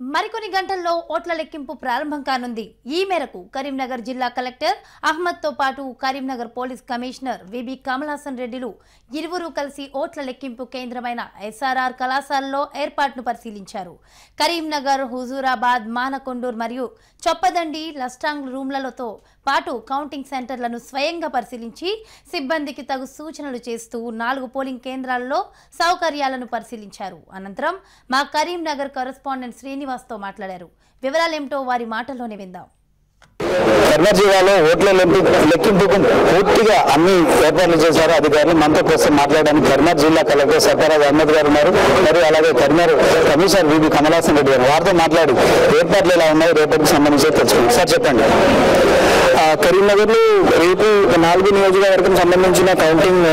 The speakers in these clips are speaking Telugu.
మరికొన్ని గంటల్లో ఓట్ల లెక్కింపు ప్రారంభం కానుంది ఈ మేరకు కరీంనగర్ జిల్లా కలెక్టర్ అహ్మద్తో పాటు కరీంనగర్ పోలీస్ కమిషనర్ విబి కమలాసన్ రెడ్డిలు ఇరువురు కలిసి ఓట్ల లెక్కింపు కేంద్రమైన ఎస్ఆర్ఆర్ కళాశాలలో ఏర్పాటును పరిశీలించారు కరీంనగర్ హుజూరాబాద్ మానకొండూర్ మరియు చొప్పదండి లస్టాంగ్ రూమ్లతో పాటు కౌంటింగ్ సెంటర్లను స్వయంగా పరిశీలించి సిబ్బందికి తగు సూచనలు చేస్తూ నాలుగు పోలింగ్ కేంద్రాల్లో సౌకర్యాలను పరిశీలించారు అనంతరం మా కరీంనగర్ కరెస్పాండెంట్ శ్రీనివాస్తో మాట్లాడారు వివరాలేమిటో వారి మాటల్లోనే విందాం కర్నూలు జిల్లాలో ఓట్ల లెక్కి- లెక్కింపుకు పూర్తిగా అన్ని ఏర్పాట్లు చేశారు అధికారులు మనతో కోసం మాట్లాడడానికి కర్నూలు జిల్లా కలెక్టర్ సత్యరాజ్ అహ్మద్ గారు ఉన్నారు మరియు అలాగే కర్నూలు కమిషనర్ విబి కమలాసన్ రెడ్డి గారు వారితో మాట్లాడి ఏర్పాట్లు ఎలా ఉన్నాయి రేపటికి సంబంధించి తెలుసుకుందాం సార్ చెప్పండి కరీంనగర్ లో రేపు నాలుగు నియోజకవర్గం సంబంధించిన counting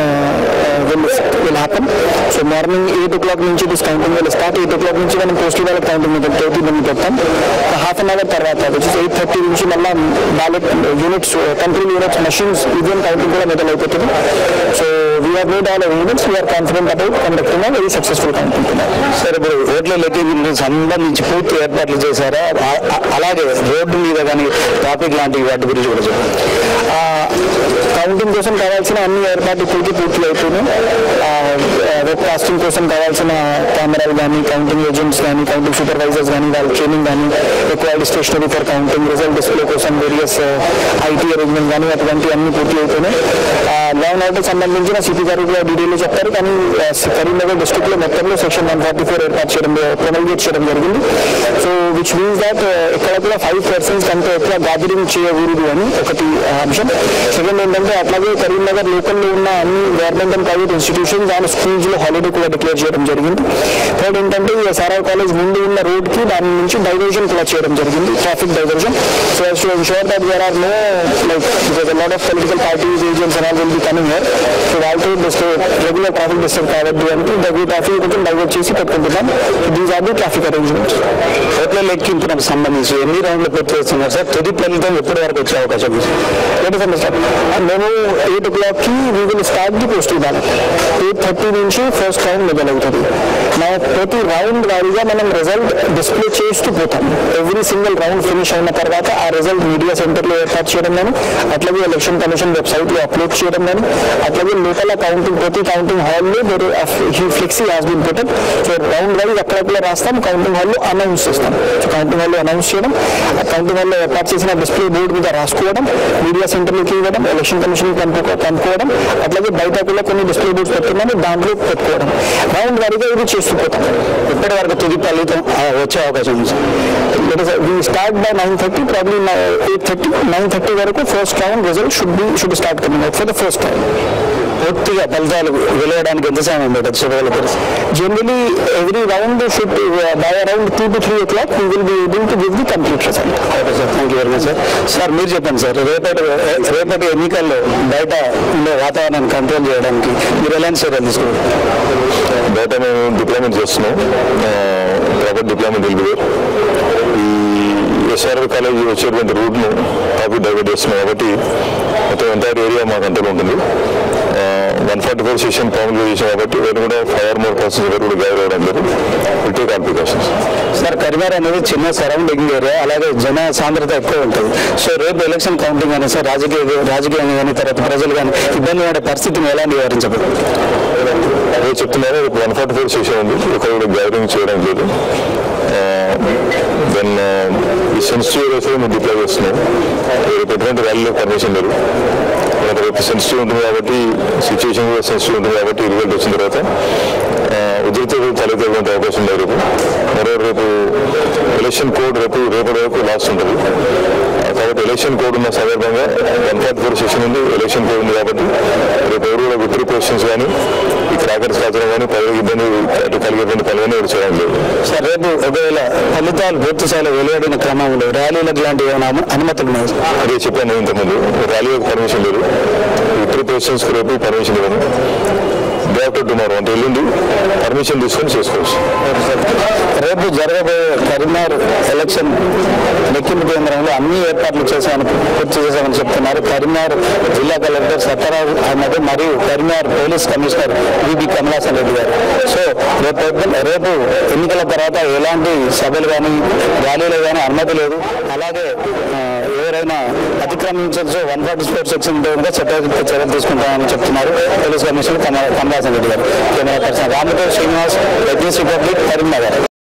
will happen so morning eight o'clock నుంచి this counting will start eight o'clock నుంచి మనం పోస్టల్ బ్యాలెట్ కౌంటింగ్ మీద తోటి మనం పెడతాం హాఫ్ అన్ అవర్ తర్వాత వచ్చేసి ఎయిట్ థర్టీ నుంచి మళ్ళీ ballot units control units machines EVM counting కూడా మొదలైపోతుంది so we are made all units we are confident about conducting very successful counting సరే ఇప్పుడు ఓట్ల లెక్కింపు సంబంధించి పూర్తి ఏర్పాట్లు చేశారా ఆ- ఆ- అలాగే రోడ్డు మీద కానీ ట్రాఫిక్ లాంటి వాటి గురించి కూడా చెప్పండి కౌంటింగ్ కోసం కావాల్సిన అన్ని ఏర్పాట్లు పూర్తి పూర్తి అయిపోయినాయి వెబ్ కాస్టింగ్ కోసం కావాల్సిన కెమెరాలు కానీ కౌంటింగ్ ఏజెంట్స్ కానీ కౌంటింగ్ సూపర్వైజర్స్ కానీ వాళ్ళ ట్రైనింగ్ కానీ required stationery for counting result display కోసం వేరియస్ ఐటీ అరేంజ్మెంట్ కానీ అటువంటి అన్ని పూర్తి అయిపోయినాయి లైన్ అవుట్ సంబంధించిన సిపి గారు కూడా డీటెయిల్ చెప్తారు కానీ ఆ, కరీంనగర్ డిస్ట్రిక్ట్ లో మొత్తంలో సెక్షన్ వన్ ఫార్టీ ఫోర్ ఏర్పాటు చేయడం ప్రొమల్గేట్ చేయడం జరిగింది సో విచ్ మీన్స్ దాట్ ఇక్కడ కూడా ఫైవ్ పర్సెంట్స్ కంటే ఎక్కువ గ్యాదరింగ్ చేయకూడదు అని ఒకటి ఆ, అంశం సెకండ్ ఏంటంటే అట్లాగే కరీంనగర్ లోకల్లో ఉన్న అన్ని government and private institutions and schools లో హాలిడే కూడా డిక్లేర్ చేయడం జరిగింది థర్డ్ ఏంటంటే ఈ ఎస్ఆర్ఆర్ కాలేజ్ ముందు ఉన్న రోడ్ కి దాని నుంచి డైవర్జన్ కూడా చేయడం జరిగింది traffic diversion so as to ensure that there are no like because a lot of political parties agents and all will be coming here so వాళ్ళతో డిస్టర్బ్ రెగ్యులర్ ట్రాఫిక్ డిస్టర్బ్ కావద్దు అంటే దగ్గర ట్రాఫిక్ కొంచెం డైవర్ట్ చేసి పెట్టుకుంటున్నాం these are the traffic arrangements ఓట్ల లెక్కింపునకు సంబంధించి ఎన్ని రౌండ్లు పూర్తి చేస్తున్నారు సార్ తుది ఫలితం ఎప్పటి వరకు వచ్చే అవకాశం ఉంది ఎయిట్ సంవత్సరం మేము ఎయిట్ ఓ క్లాక్ కి we will start the postal ballot eight thirty నుంచి ఫస్ట్ రౌండ్ మొదలవుతుంది మా ప్రతి రౌండ్ వారీగా మనం రిజల్ట్ డిస్ప్లే చేస్తూ పోతాం ఎవ్రీ సింగిల్ రౌండ్ ఫినిష్ అయిన తర్వాత ఆ రిజల్ట్ మీడియా సెంటర్లో ఏర్పాటు చేయడం కానీ అట్లాగే ఎలక్షన్ కమిషన్ వెబ్సైట్లో అప్లోడ్ చేయడం కానీ అట్లాగే లోపల కౌంటింగ్ ప్రతి కౌంటింగ్ హాల్లో మీరు ఫ్లెక్సీ హాస్ బిన్ పెట్టడ్ సో రౌండ్ వైజ్ అక్కడక్కడ రాస్తాం కౌంటింగ్ హాల్లో అనౌన్స్ చేస్తాం సో కౌంటింగ్ హాల్లో అనౌన్స్ చేయడం ఆ కౌంటింగ్ హాల్లో ఏర్పాటు చేసిన డిస్ప్లే బోర్డు మీద రాసుకోవడం మీడియా సెంటర్లోకి ఇవ్వడం ఎలక్షన్ కమిషన్ పంపుకో పంపుకోవడం అట్లాగే బయట కూడా కొన్ని డిస్ప్లే బోర్డ్స్ పెట్టుకున్నాము దాంట్లో పెట్టుకోవడం రౌండ్ వారీగా ఇది చేస్తూ పోతాం ఇప్పటి వరకు తుది ఫలితం ఆ, వచ్చే అవకాశం ఉంది we start by nine thirty probably eight thirty nine thirty వరకు first round result should be should start coming out for the first time పూర్తిగా ఫలితాలు వెలువడానికి ఎంత సమయం పడుతుంది చూడగలుగుతారు generally every round should by around two to three o'clock we will be able to give the complete result okay sir thank you very much sir sir మీరు చెప్పండి సార్ రేపటి రేపటి ఎన్నికల్లో బయట ఉండే వాతావరణాన్ని కంట్రోల్ చేయడానికి మీరు ఎలాంటి చర్యలు తీసుకుంటారు బయట మేము డిప్లాయ్మెంట్ చేస్తున్నాం ప్రాపర్ డిప్లాయ్మెంట్ వెళ్ళి ఈ ఎస్ఆర్ఆర్ కాలేజ్ వచ్చేటువంటి రూట్ను ట్రాఫిక్ డైవర్ట్ చేస్తున్నాం కాబట్టి మొత్తం ఎంటైర్ ఏరియా మా కంట్రోల్ ఉంటుంది వన్ ఫార్టీ ఫోర్ సెషన్ కామన్గా చేసాం కాబట్టి వేరు కూడా ఫైవ్ ఆర్ మోర్ పర్సన్స్ ఎవరు కూడా గ్యాదర్ అవ్వడం లేదు will take all precautions sir Karimnagar అనేది చిన్న సరౌండింగ్ ఏరియా అలాగే జన సాంద్రత ఎక్కువ ఉంటుంది సో రేపు ఎలక్షన్ కౌంటింగ్ కానీ సార్ రాజకీయ రాజకీయంగా కానీ తర్వాత ప్రజలు కానీ ఇబ్బంది పడే పరిస్థితిని ఎలా నివారించబడు అదే చెప్తున్నారు రేపు వన్ ఫార్టీ ఫోర్ సెషన్ ఉంది ఇక్కడ కూడా గ్యాదరింగ్ చేయడం లేదు దెన్ ఈ సెన్సిటివ్ ఏరియాస్ మేము డిప్లాయ్ చేస్తున్నాం రేపు ఎటువంటి ర్యాలీలో పర్మిషన్ లేదు మనకు రేపు సెన్సిటివ్ ఉంటుంది కాబట్టి సిచ్యువేషన్ కూడా సెన్సిటివ్ ఉంటుంది కాబట్టి రిజల్ట్ వచ్చిన తర్వాత ఆ, ఉధృత తలెత్తేటువంటి అవకాశం లేదు రేపు మరో రేపు ఎలక్షన్ కోడ్ రేపు రేపటి వరకు లాస్ట్ ఉంటుంది ఆ, కాబట్టి ఎలక్షన్ కోడ్ ఉన్న సందర్భంగా వన్ ఫార్టీ ఫోర్ సెషన్ ఉంది ఎలక్షన్ కోడ్ ఉంది కాబట్టి రేపు ఎవరు కూడా విత్డ్రీ క్వశ్చన్స్ కానీ ఈ క్రాకర్స్ కాచడం కానీ ప్రజలకు ఇబ్బంది అటు కలిగేటువంటి పనులని ఎవరు చేయడం లేదు సార్ రేపు ఒకవేళ ఫలితాలు పూర్తి స్థాయిలో వెలువడిన క్రమంలో ర్యాలీలకు లాంటి ఏమైనా అను- అనుమతులు ఉన్నాయి సార్? అదే చెప్పాను ఇంతకుముందు ర్యాలీ పర్మిషన్ లేదు విత్డ్రీ క్వశ్చన్స్ రేపు పర్మిషన్ ఇవ్వను డే ఆఫ్టర్ టుమారో అంటే ఎల్లుండి పర్మిషన్ తీసుకొని చేసుకోవచ్చు రేపు జరగబోయే కరీంనగర్ ఎలక్షన్ లెక్కింపు కేంద్రంలో అన్ని ఏర్పాట్లు చేశామని పూర్తి చేశామని చెప్తున్నారు కరీంనగర్ జిల్లా కలెక్టర్ సత్యరాజ్ అహ్మద్ మరియు కరీంనగర్ పోలీస్ కమిషనర్ విబి కమలాసన్ రెడ్డి గారు సో రేపు పొద్దున్న- రేపు ఎన్నికల తర్వాత ఎలాంటి సభలు కానీ ర్యాలీలు కానీ అనుమతి లేదు అలాగే ఆ, ఎవరైనా అతిక్రమించవచ్చు వన్ ఫార్టీ ఫోర్ సెక్షన్ కూడా చట్ట చర్యలు తీసుకుంటామని చెప్తున్నారు పోలీస్ కమిషనర్ కమలాసన్ రెడ్డి గారు camera person Ramdev Srinivas Republic Karimnagar